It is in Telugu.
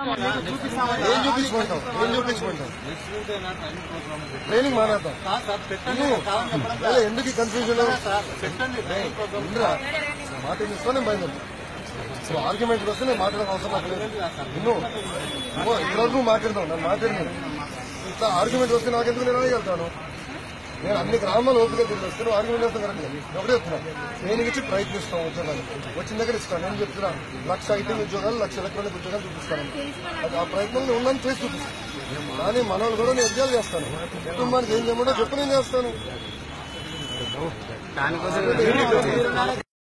ఏం చూపించుకుంటాం ఏం చూపించుకుంటాం ట్రైనింగ్ మానేద్దాం నువ్వు అదే ఎందుకు ఈ కన్ఫ్యూజన్ ఇంద్రా మాట తీసుకొని బయలుదేరు సో ఆర్గ్యుమెంట్ వస్తే నేను మాట్లాడడం అవసరం నాకు లేదు నువ్వు నువ్వు ఇక్కడ నువ్వు మాట్లాడతావు నన్ను మాట్లాడినాను ఇట్లా ఆర్గ్యుమెంట్ వస్తే నాకు ఎందుకు నేను అడగలుగుతాను నేను అన్ని గ్రామాలు ఓపిక తిరిగి వస్తే నువ్వు ఆర్గ్యుమెంట్ చేస్తాను కరెక్ట్ నేను ఒకటే చెప్తున్నాను నేను ఇచ్చి ప్రయత్నిస్తాం ఉద్యోగాలు వచ్చిన దగ్గర ఇస్తాను నేను చెప్తున్నా లక్ష ఐటీ ఉద్యోగాలు లక్ష ఎలక్ట్రానిక్ ఉద్యోగాలు చూపిస్తాను అది ఆ ప్రయత్నంలో ఉందని చేసి చూపిస్తాను కానీ మనోళ్ళు కూడా నేను ఉద్యోగాలు చేస్తాను కుటుంబానికి ఏం చేయమంటే చెప్పు నేను చేస్తాను